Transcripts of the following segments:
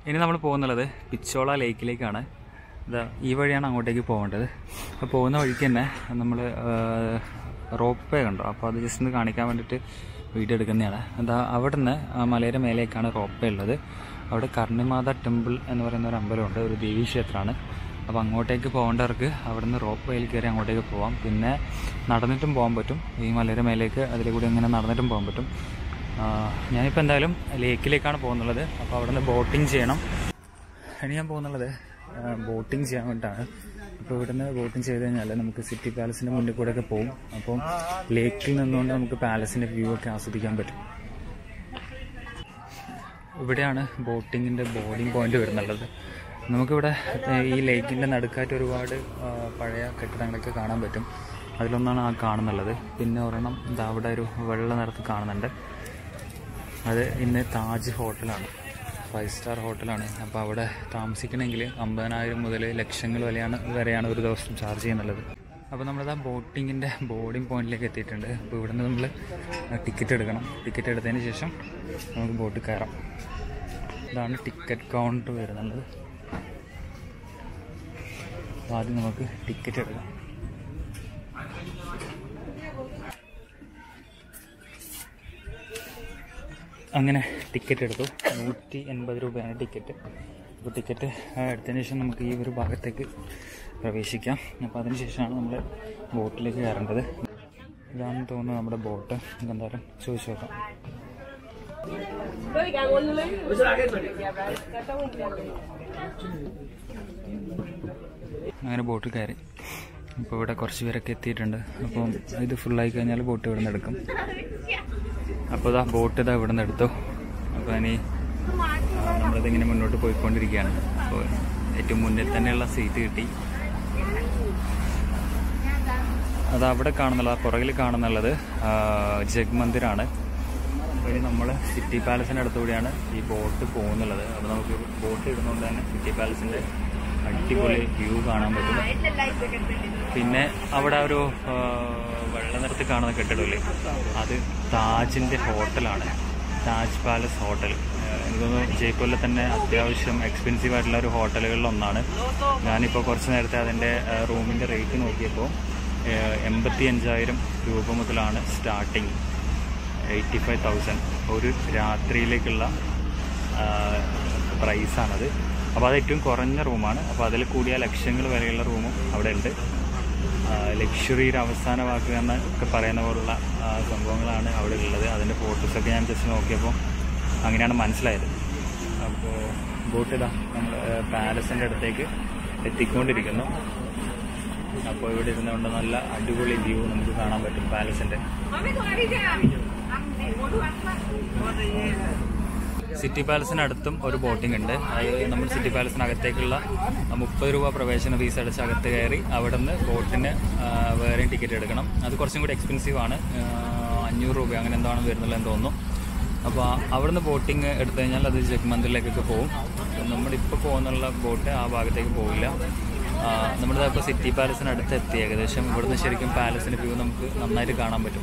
ഇനി നമ്മൾ പോകുന്നുള്ളത് പിച്ചോള ലേക്കിലേക്കാണ് ഇതാ ഈ വഴിയാണ് അങ്ങോട്ടേക്ക് പോകേണ്ടത് അപ്പോൾ പോകുന്ന വഴിക്ക് തന്നെ നമ്മൾ റോപ്പ് വേ കണ്ടോ അപ്പോൾ അത് ജസ്റ്റ് ഒന്ന് കാണിക്കാൻ വേണ്ടിയിട്ട് വീഡിയോ എടുക്കുന്നതാണ് എന്താ അവിടെ നിന്ന് മലയുടെ മേലേക്കാണ് റോപ്പ് വേ ഉള്ളത് അവിടെ കർണിമാത ടെമ്പിൾ എന്ന് പറയുന്ന ഒരു അമ്പലമുണ്ട് ഒരു ദേവീ ക്ഷേത്രമാണ് അപ്പോൾ അങ്ങോട്ടേക്ക് പോകേണ്ടവർക്ക് അവിടെ നിന്ന് റോപ്പ് വേയിൽ കയറി അങ്ങോട്ടേക്ക് പോവാം പിന്നെ നടന്നിട്ടും പോകാൻ പറ്റും ഈ മലയുടെ മേലേക്ക് അതിലെ കൂടി ഇങ്ങനെ നടന്നിട്ടും പോകാൻ പറ്റും ആ, ഞാനിപ്പോൾ എന്തായാലും ലേക്കിലേക്കാണ് പോകുന്നുള്ളത് അപ്പോൾ അവിടെ നിന്ന് ബോട്ടിങ് ചെയ്യണം ഇനി ഞാൻ പോകുന്നുള്ളത് ബോട്ടിങ് ചെയ്യാൻ വേണ്ടിയിട്ടാണ് അപ്പോൾ ഇവിടുന്ന് ബോട്ടിങ് ചെയ്ത് കഴിഞ്ഞാൽ നമുക്ക് സിറ്റി പാലസിൻ്റെ മുന്നിൽ കൂടെ ഒക്കെ പോകും അപ്പം ലേക്കിൽ നിന്നുകൊണ്ട് നമുക്ക് പാലസിൻ്റെ വ്യൂ ഒക്കെ ആസ്വദിക്കാൻ പറ്റും ഇവിടെയാണ് ബോട്ടിങ്ങിൻ്റെ ബോർഡിംഗ് പോയിന്റ് വരുന്നുള്ളത് നമുക്കിവിടെ ഏഹ്, ഈ ലേക്കിൻ്റെ നടുക്കായിട്ട് ഒരുപാട് ആ, പഴയ കെട്ടിടങ്ങളൊക്കെ കാണാൻ പറ്റും അതിലൊന്നാണ് ആ കാണുന്നുള്ളത് പിന്നെ ഒരെണ്ണം ഇതാ അവിടെ ഒരു വെള്ള നിറത്ത് കാണുന്നുണ്ട് അത് ഇന്ന് താജ് ഹോട്ടലാണ് ഫൈവ് സ്റ്റാർ ഹോട്ടലാണ് അപ്പോൾ അവിടെ താമസിക്കണമെങ്കിൽ അമ്പതിനായിരം മുതൽ ലക്ഷങ്ങൾ വരെയാണ് വരെയാണ് ഒരു ദിവസം ചാർജ് ചെയ്യുന്നുള്ളത് അപ്പോൾ നമ്മളിത് ആ ബോട്ടിങ്ങിൻ്റെ ബോർഡിംഗ് പോയിന്റിലേക്ക് എത്തിയിട്ടുണ്ട് അപ്പോൾ ഇവിടുന്ന് നമ്മൾ ടിക്കറ്റ് എടുക്കണം ടിക്കറ്റ് എടുത്തതിന് ശേഷം നമുക്ക് ബോട്ടിൽ കയറാം ഇതാണ് ടിക്കറ്റ് കൗണ്ടർ വരുന്നുള്ളത് അപ്പോൾ ആദ്യം നമുക്ക് ടിക്കറ്റ് എടുക്കാം അങ്ങനെ ടിക്കറ്റ് എടുത്തു നൂറ്റി എൺപത് രൂപയാണ് ടിക്കറ്റ് അപ്പോൾ ടിക്കറ്റ് എടുത്തതിന് ശേഷം നമുക്ക് ഈ ഒരു ഭാഗത്തേക്ക് പ്രവേശിക്കാം അപ്പോൾ അതിന് ശേഷമാണ് നമ്മൾ ബോട്ടിലേക്ക് കയറേണ്ടത് ഇതാണെന്ന് തോന്നുന്നു നമ്മുടെ ബോട്ട് നമുക്ക് എന്തായാലും ചോദിച്ചു നോക്കാം അങ്ങനെ ബോട്ടിൽ കയറി ഇപ്പോൾ ഇവിടെ കുറച്ച് പേരൊക്കെ എത്തിയിട്ടുണ്ട് അപ്പം ഇത് ഫുള്ളായി കഴിഞ്ഞാൽ ബോട്ട് ഇവിടെ നിന്ന് എടുക്കും അപ്പോൾ ഇതാ ബോട്ട് ഇതാ ഇവിടെ നിന്ന് എടുത്തു അപ്പോൾ ഇനി ആ, നമ്മളിതിങ്ങനെ മുന്നോട്ട് പോയിക്കൊണ്ടിരിക്കുകയാണ് അപ്പോൾ ഏറ്റവും മുന്നിൽ തന്നെയുള്ള സീറ്റ് കിട്ടി അത് അവിടെ കാണുന്നുള്ളത് ആ പുറകിൽ കാണുന്നുള്ളത് ആ, ജഗ് മന്ദിറാണ് അപ്പോൾ ഇനി നമ്മൾ സിറ്റി പാലസിൻ്റെ അടുത്തുകൂടിയാണ് ഈ ബോട്ട് പോകുന്നുള്ളത് അപ്പോൾ നമുക്ക് ബോട്ട് ഇടുന്നതുകൊണ്ട് തന്നെ സിറ്റി പാലസിൻ്റെ അടിപൊളി വ്യൂ കാണാൻ പറ്റും പിന്നെ അവിടെ ഒരു ആ, വെള്ള നിറത്തിൽ കാണുന്ന കെട്ടിടമില്ലേ അത് താജിൻ്റെ ഹോട്ടലാണ് താജ് പാലസ് ഹോട്ടൽ ആ, എനിക്ക് തോന്നുന്നു ജയ്പൂരിലെ തന്നെ അത്യാവശ്യം എക്സ്പെൻസീവ് ആയിട്ടുള്ള ഒരു ഹോട്ടലുകളിൽ ഒന്നാണ് ഞാനിപ്പോൾ കുറച്ച് നേരത്തെ അതിൻ്റെ റൂമിൻ്റെ റേറ്റ് നോക്കിയപ്പോൾ എൺപത്തി അഞ്ചായിരം രൂപ മുതലാണ് സ്റ്റാർട്ടിങ് എയ്റ്റി ഫൈവ് തൗസൻഡ് ഒരു രാത്രിയിലേക്കുള്ള പ്രൈസാണത് അപ്പോൾ അത് ഏറ്റവും കുറഞ്ഞ റൂമാണ് അപ്പോൾ അതിൽ കൂടിയ ലക്ഷങ്ങൾ വരെയുള്ള റൂമും അവിടെ ഉണ്ട് ലക്ഷറിയുടെ അവസാന വാക്ക് എന്നൊക്കെ പറയുന്ന പോലുള്ള ആ, സംഭവങ്ങളാണ് അവിടെ ഉള്ളത് അതിൻ്റെ ഫോട്ടോസൊക്കെ ഞാൻ ജസ്റ്റ് നോക്കിയപ്പോൾ അങ്ങനെയാണ് മനസ്സിലായത് അപ്പോൾ ബോട്ട് ഇതാ നമ്മൾ പാലസിൻ്റെ അടുത്തേക്ക് എത്തിക്കൊണ്ടിരിക്കുന്നു അപ്പോൾ ഇവിടെ ഇരുന്നുകൊണ്ട് നല്ല അടിപൊളി വ്യൂ നമുക്ക് കാണാൻ പറ്റും പാലസിൻ്റെ സിറ്റി പാലസിനടുത്തും ഒരു ബോട്ടിംഗ് ഉണ്ട് അത് നമ്മൾ സിറ്റി പാലസിനകത്തേക്കുള്ള മുപ്പത് രൂപ പ്രവേശന ഫീസ് അടച്ച് അകത്ത് കയറി അവിടെ നിന്ന് ബോട്ടിന് ആ, വേറെയും ടിക്കറ്റ് എടുക്കണം അത് കുറച്ചും കൂടി എക്സ്പെൻസീവ് ആണ് ആ, അഞ്ഞൂറ് രൂപ അങ്ങനെ എന്താണ് വരുന്നുള്ളതെന്ന് തോന്നുന്നു അപ്പോൾ അവിടുന്ന് ബോട്ടിങ് എടുത്തു കഴിഞ്ഞാൽ അത് ജഗ്മന്ദിറിലേക്കൊക്കെ പോകും നമ്മളിപ്പോൾ പോകുന്നുള്ള ബോട്ട് ആ ഭാഗത്തേക്ക് പോവില്ല ആ, നമ്മളിത് ഇപ്പോൾ സിറ്റി പാലസിനടുത്ത് എത്തി ഏകദേശം ഇവിടുന്ന് ശരിക്കും പാലസിൻ്റെ വ്യൂ നമുക്ക് നന്നായിട്ട് കാണാൻ പറ്റും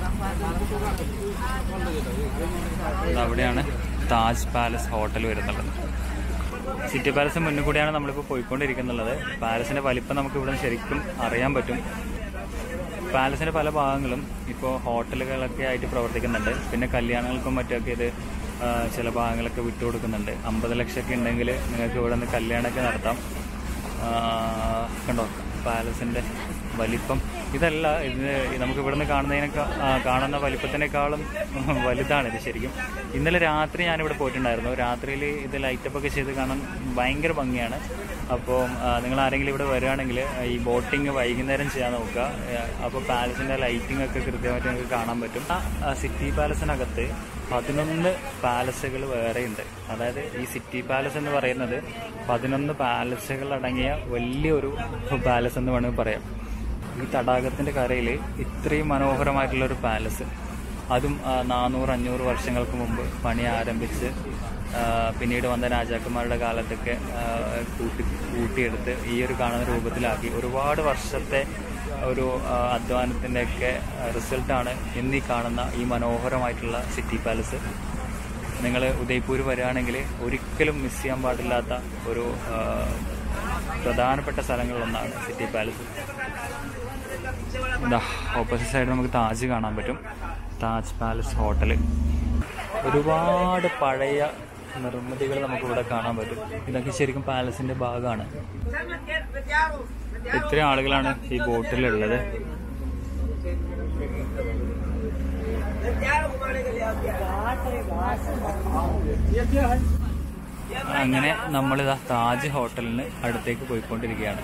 ഇത് അവിടെയാണ് താജ് പാലസ് ഹോട്ടൽ വരുന്നുള്ളത് സിറ്റി പാലസിന് മുന്നിൽ കൂടിയാണ് നമ്മളിപ്പോൾ പോയിക്കൊണ്ടിരിക്കുന്നുള്ളത് പാലസിന്റെ വലിപ്പം നമുക്ക് ഇവിടെ ശരിക്കും അറിയാൻ പറ്റും പാലസിന്റെ പല ഭാഗങ്ങളും ഇപ്പോൾ ഹോട്ടലുകളൊക്കെ ആയിട്ട് പ്രവർത്തിക്കുന്നുണ്ട് പിന്നെ കല്യാണങ്ങൾക്കും മറ്റൊക്കെ ഇത് ആ, ചില ഭാഗങ്ങളൊക്കെ വിട്ടുകൊടുക്കുന്നുണ്ട് അമ്പത് ലക്ഷമൊക്കെ ഉണ്ടെങ്കിൽ നിങ്ങൾക്ക് ഇവിടെ നിന്ന് കല്യാണമൊക്കെ നടത്താം ആ, കണ്ടോ പാലസിന്റെ വലിപ്പം ഇതല്ല ഇത് നമുക്ക് ഇവിടുന്ന് കാണുന്നതിനേക്കാൾ കാണുന്ന വലിപ്പത്തിനേക്കാളും വലുതാണ് ഇത് ശരിക്കും ഇന്നലെ രാത്രി ഞാനിവിടെ പോയിട്ടുണ്ടായിരുന്നു രാത്രിയിൽ ഇത് ലൈറ്റപ്പ് ഒക്കെ ചെയ്ത് കാണാൻ ഭയങ്കര ഭംഗിയാണ് അപ്പോൾ നിങ്ങൾ ആരെങ്കിലും ഇവിടെ വരികയാണെങ്കിൽ ഈ ബോട്ടിങ് വൈകുന്നേരം ചെയ്യാൻ നോക്കുക അപ്പോൾ പാലസിൻ്റെ ലൈറ്റിംഗ് ഒക്കെ കൃത്യമായിട്ട് നിങ്ങൾക്ക് കാണാൻ പറ്റും ആ സിറ്റി പാലസിനകത്ത് പതിനൊന്ന് പാലസുകൾ വേറെയുണ്ട് അതായത് ഈ സിറ്റി പാലസ് എന്ന് പറയുന്നത് പതിനൊന്ന് പാലസുകൾ അടങ്ങിയ വലിയൊരു പാലസ് എന്ന് വേണമെങ്കിൽ പറയാം ഈ തടാകത്തിന്റെ കരയിൽ ഇത്രയും മനോഹരമായിട്ടുള്ള ഒരു പാലസ് അതും ആ, നാനൂറ് അഞ്ഞൂറ് വർഷങ്ങൾക്ക് മുമ്പ് പണി ആരംഭിച്ച് ആ, പിന്നീട് വന്ന രാജാക്കന്മാരുടെ കാലത്തൊക്കെ ആ, കൂട്ടി കൂട്ടിയെടുത്ത് ഈ ഒരു കാണുന്ന രൂപത്തിലാക്കി ഒരുപാട് വർഷത്തെ ഒരു ആ, അധ്വാനത്തിൻ്റെയൊക്കെ റിസൾട്ടാണ് ഇന്നീ കാണുന്ന ഈ മനോഹരമായിട്ടുള്ള സിറ്റി പാലസ് നിങ്ങൾ ഉദയ്പൂർ വരികയാണെങ്കിൽ ഒരിക്കലും മിസ് ചെയ്യാൻ പാടില്ലാത്ത ഒരു ആ, പ്രധാനപ്പെട്ട സ്ഥലങ്ങളിലൊന്നാണ് സിറ്റി പാലസ് എന്താ ഓപ്പോസിറ്റ് സൈഡ് നമുക്ക് താജ് കാണാൻ പറ്റും താജ് പാലസ് ഹോട്ടൽ ഒരുപാട് പഴയ നിർമ്മിതികൾ നമുക്കിവിടെ കാണാൻ പറ്റും ഇതൊക്കെ ശരിക്കും പാലസിന്റെ ഭാഗമാണ് എത്ര ആളുകളാണ് ഈ ബോട്ടിലുള്ളത് അങ്ങനെ നമ്മളിതാ താജ് ഹോട്ടലിന് അടുത്തേക്ക് പോയിക്കൊണ്ടിരിക്കുകയാണ്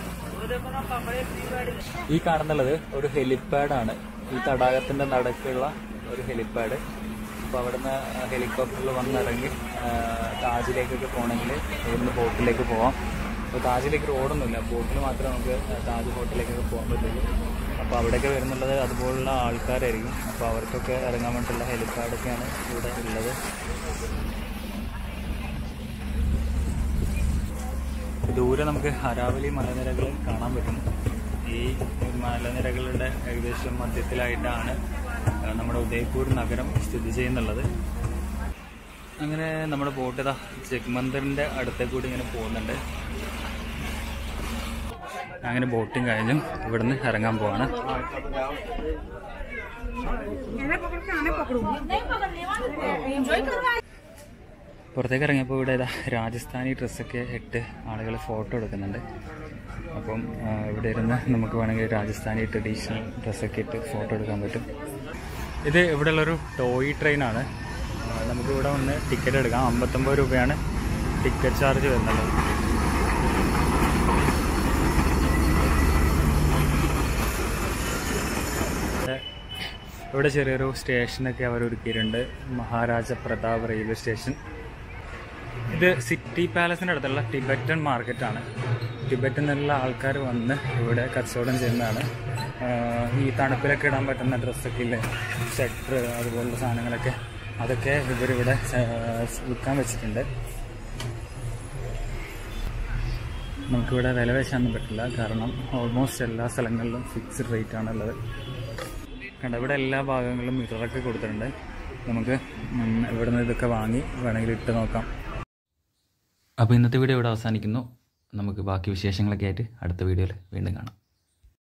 ഈ കാണുന്നുള്ളത് ഒരു ഹെലിപ്പാഡ് ആണ് ഈ തടാകത്തിന്റെ നടക്കുള്ള ഒരു ഹെലിപ്പാഡ് അപ്പൊ അവിടുന്ന് ഹെലികോപ്റ്ററിൽ വന്നിറങ്ങി ആ, താജിലേക്കൊക്കെ പോകണമെങ്കിൽ ഇവിടുന്ന് ബോട്ടിലേക്ക് പോവാം അപ്പോൾ താജിലേക്ക് റോഡൊന്നുമില്ല ബോട്ടിൽ മാത്രമേ നമുക്ക് താജ് ഹോട്ടലിലേക്കൊക്കെ പോകാൻ പറ്റുള്ളൂ അപ്പോൾ അവിടെയൊക്കെ വരുന്നുള്ളത് അതുപോലുള്ള ആൾക്കാരായിരിക്കും അപ്പോൾ അവർക്കൊക്കെ ഇറങ്ങാൻ വേണ്ടിയിട്ടുള്ള ഹെലിപ്പാഡൊക്കെയാണ് ഇവിടെ ഉള്ളത് ദൂരെ നമുക്ക് അരാവലി മലനിരകൾ കാണാൻ പറ്റും ഈ മലനിരകളുടെ ഏകദേശം മധ്യത്തിലായിട്ടാണ് ആ, നമ്മുടെ ഉദയ്പൂർ നഗരം സ്ഥിതി ചെയ്യുന്നുള്ളത് അങ്ങനെ നമ്മുടെ ബോട്ട് ഇതാ ജഗ്മന്ദിറിന്റെ അടുത്തേക്ക് കൂടി ഇങ്ങനെ പോകുന്നുണ്ട് അങ്ങനെ ബോട്ടിങ് കഴിഞ്ഞു ഇവിടുന്ന് ഇറങ്ങാൻ പോവാണ് പുറത്തേക്ക് ഇറങ്ങിയപ്പോൾ ഇവിടെ ഇതാ രാജസ്ഥാനി ഡ്രസ്സൊക്കെ ഇട്ട് ആളുകൾ ഫോട്ടോ എടുക്കുന്നുണ്ട് അപ്പം ആ, ഇവിടെ ഇരുന്ന് നമുക്ക് വേണമെങ്കിൽ രാജസ്ഥാനി ട്രഡീഷണൽ ഡ്രസ്സൊക്കെ ഇട്ട് ഫോട്ടോ എടുക്കാൻ പറ്റും ഇത് ഇവിടെയുള്ളൊരു ടോയ് ട്രെയിനാണ് ആ, നമുക്ക് ഇവിടെ വന്ന് ടിക്കറ്റ് എടുക്കാം അമ്പത്തൊമ്പത് രൂപയാണ് ടിക്കറ്റ് ചാർജ് വരുന്നത് ഇവിടെ ചെറിയൊരു സ്റ്റേഷനൊക്കെ അവർ ഒരുക്കിയിട്ടുണ്ട് മഹാരാജ പ്രതാപ് റെയിൽവേ സ്റ്റേഷൻ ഇത് സിറ്റി പാലസിൻ്റെ അടുത്തുള്ള ടിബറ്റൻ മാർക്കറ്റാണ് ടിബറ്റിൽ നിന്നുള്ള ആൾക്കാർ വന്ന് ഇവിടെ കച്ചവടം ചെയ്യുന്നതാണ് ആഹ് ഈ തണുപ്പിലൊക്കെ ഇടാൻ പറ്റുന്ന ഡ്രസ്സൊക്കെ ഇല്ലേ സ്വെറ്റർ അതുപോലുള്ള സാധനങ്ങളൊക്കെ അതൊക്കെ ഇവരിവിടെ ആഹ് വിൽക്കാൻ വെച്ചിട്ടുണ്ട് നമുക്കിവിടെ വില വെച്ചാനൊന്നും പറ്റില്ല കാരണം ഓൾമോസ്റ്റ് എല്ലാ സ്ഥലങ്ങളിലും ഫിക്സ്ഡ് റേറ്റ് ആണുള്ളത് കണ്ട ഇവിടെ എല്ലാ ഭാഗങ്ങളിലും മിററൊക്കെ കൊടുത്തിട്ടുണ്ട് നമുക്ക് ഉം, ഇവിടുന്ന് ഇതൊക്കെ വാങ്ങി വേണമെങ്കിൽ ഇട്ട് നോക്കാം അപ്പോൾ ഇന്നത്തെ വീഡിയോ ഇവിടെ അവസാനിക്കുന്നു നമുക്ക് ബാക്കി വിശേഷങ്ങളൊക്കെ ആയിട്ട് അടുത്ത വീഡിയോയിൽ വീണ്ടും കാണാം